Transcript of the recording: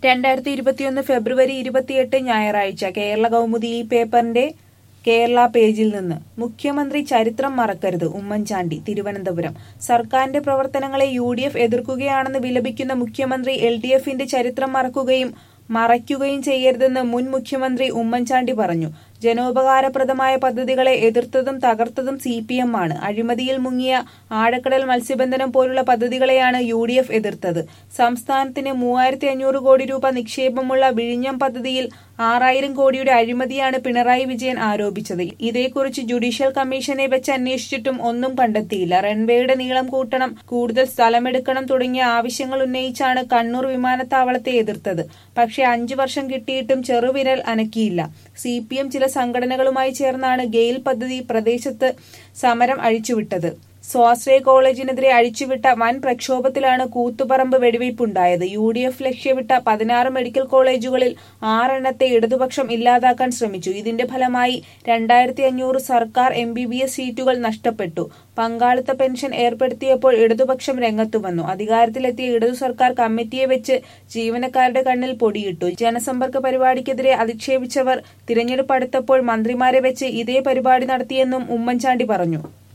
രണ്ടായിരത്തി ഇരുപത്തിയൊന്ന് ഫെബ്രുവരി ഇരുപത്തിയെട്ട് ഞായറാഴ്ച കേരള കൗമുദി ഈ പേപ്പറിന്റെ കേരള പേജിൽ നിന്ന് മുഖ്യമന്ത്രി ചരിത്രം മറക്കരുത് ഉമ്മൻചാണ്ടി തിരുവനന്തപുരം സർക്കാരിന്റെ പ്രവർത്തനങ്ങളെ യു ഡി എഫ് എതിർക്കുകയാണെന്ന് വിലപിക്കുന്ന മുഖ്യമന്ത്രി എൽ ഡി എഫിന്റെ ചരിത്രം മറക്കുകയും മറയ്ക്കുകയും ചെയ്യരുതെന്ന് മുൻ മുഖ്യമന്ത്രി ഉമ്മൻചാണ്ടി പറഞ്ഞു ജനോപകാരപ്രദമായ പദ്ധതികളെ എതിർത്തതും തകർത്തതും സി പി എം ആണ് അഴിമതിയിൽ മുങ്ങിയ ആഴക്കടൽ മത്സ്യബന്ധനം പോലുള്ള പദ്ധതികളെയാണ് യു ഡി എഫ് എതിർത്തത് സംസ്ഥാനത്തിന് മൂവായിരത്തി അഞ്ഞൂറ് കോടി രൂപ നിക്ഷേപമുള്ള വിഴിഞ്ഞം പദ്ധതിയിൽ ആറായിരം കോടിയുടെ അഴിമതിയാണ് പിണറായി വിജയൻ ആരോപിച്ചത് ഇതേക്കുറിച്ച് ജുഡീഷ്യൽ കമ്മീഷനെ വെച്ച് അന്വേഷിച്ചിട്ടും ഒന്നും കണ്ടെത്തിയില്ല റൺവേയുടെ നീളം കൂട്ടണം കൂടുതൽ സ്ഥലമെടുക്കണം തുടങ്ങിയ ആവശ്യങ്ങൾ ഉന്നയിച്ചാണ് കണ്ണൂർ വിമാനത്താവളത്തെ എതിർത്തത് പക്ഷേ അഞ്ചു വർഷം കിട്ടിയിട്ടും ചെറുവിരൽ അനക്കിയില്ല സി പി എം ചില സംഘടനകളുമായി ചേർന്നാണ് ഗെയിൽ പദ്ധതി പ്രദേശത്ത് സമരം അഴിച്ചുവിട്ടത് സ്വാശ്രയ കോളേജിനെതിരെ അഴിച്ചുവിട്ട വൻ പ്രക്ഷോഭത്തിലാണ് കൂത്തുപറമ്പ് വെടിവയ്പുണ്ടായത് യു ഡി എഫ് ലക്ഷ്യമിട്ട പതിനാറ് മെഡിക്കൽ കോളേജുകളിൽ ആറെണ്ണത്തെ ഇടതുപക്ഷം ഇല്ലാതാക്കാൻ ശ്രമിച്ചു ഇതിന്റെ ഫലമായി രണ്ടായിരത്തി അഞ്ഞൂറ് സർക്കാർ എം ബി ബി എസ് സീറ്റുകൾ നഷ്ടപ്പെട്ടു പങ്കാളിത്ത പെൻഷൻ ഏർപ്പെടുത്തിയപ്പോൾ ഇടതുപക്ഷം രംഗത്തു വന്നു അധികാരത്തിലെത്തിയ ഇടതു സർക്കാർ കമ്മിറ്റിയെ വെച്ച് ജീവനക്കാരുടെ കണ്ണിൽ പൊടിയിട്ടു ജനസമ്പർക്ക പരിപാടിക്കെതിരെ അധിക്ഷേപിച്ചവർ തിരഞ്ഞെടുപ്പ് അടുത്തപ്പോൾ മന്ത്രിമാരെ വെച്ച് ഇതേ പരിപാടി നടത്തിയെന്നും ഉമ്മൻചാണ്ടി പറഞ്ഞു